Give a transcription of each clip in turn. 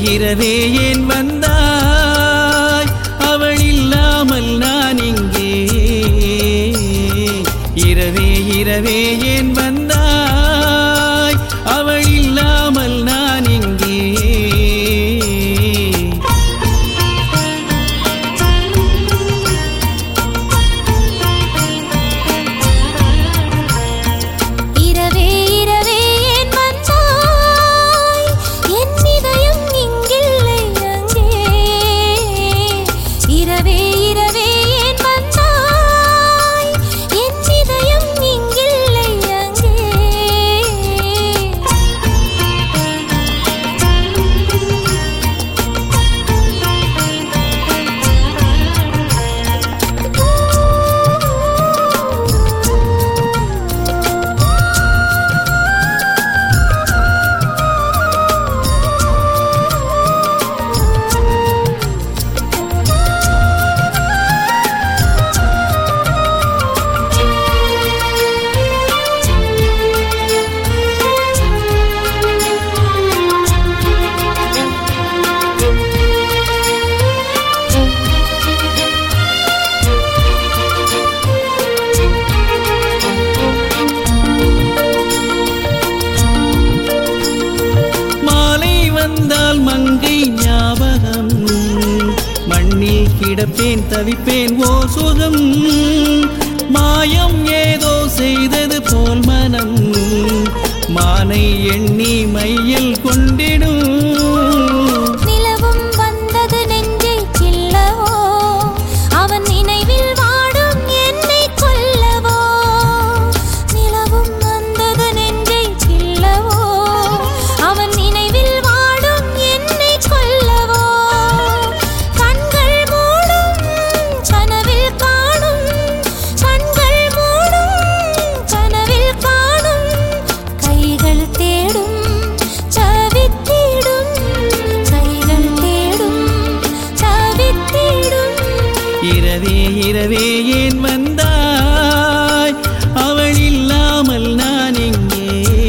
இரவே ஏன் வந்தாய் அவள் இல்லாமல் நான் இங்கே இரவே இரவே ஏன் வந்தாய் அவள் இல்லாமல் நான் இங்கே இரவே இரவே ஏன் வந்தாய் என் இதயம் இங்கில்லை அங்கே இரவே இரவே ஏன் வந்தாய் என் இதயம் இங்கில்லை அங்கே மாலை வந்தால் மங்கை ஞாபகம் மண்ணில் கிடப்பேன் தவிப்பேன் ஓ சுகம் மாயம் ஏதோ செய்தது போல் மனம் மானை எண்ணி மையில் கொண்டிடும் நிலவும் வந்தது நெஞ்சை கிள்ளவோ அவன் நினைவில் வாடும் என்னை கொல்லவோ நிலவும் வந்தது நெஞ்சை கிள்ளவோ அவன் நினைவில் வாடும் என்னை கொல்லவோ கண்கள் மூடும் கனவில் காணும் கண்கள் மூடும் கனவில் காணும் கைகள் தேடும் சவித்திடும் கைகள் தேடும் சவித்திடும் இரவே இரவே ஏன் வந்தாய் அவள் இல்லாமல் நான் எங்கே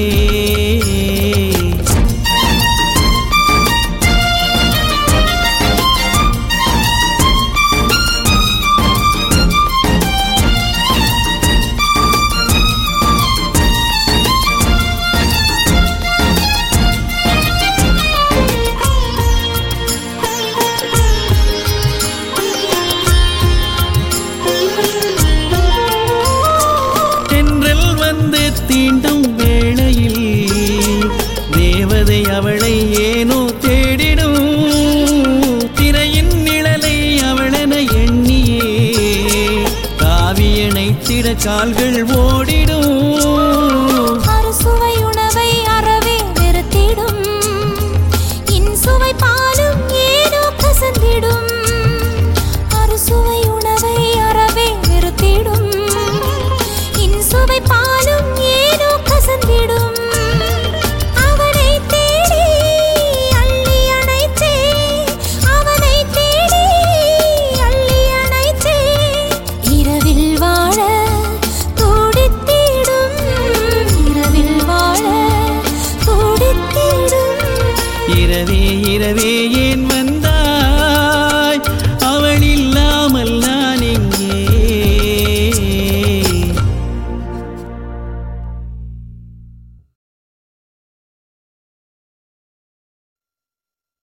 தென்றல் வந்து தீண்டும் வேளையில் தேவதை அவளை ஏனோ தேடிடும் திரையின் நிழலை அவளென எண்ணியே காவியணைத்திட கால்கள் ஓடிடும் அறுசுவை உணவை அறவே வெறுத்திடும் இன்சுவை பாலும் ஏனோ கசந்திடும் அறுசுவை உணவை அறவே வெறுத்திடும் இன்சுவை பாலும் ஏனோ கசந்திடும் அவனை தேடி அள்ளி அணைத்தே அவனை தேடி அள்ளி அணைத்தே இரவில் வாழ துடித்திடும் இரவில் வாழ துடித்திடும் இரவே இரவே ஏன் வந்த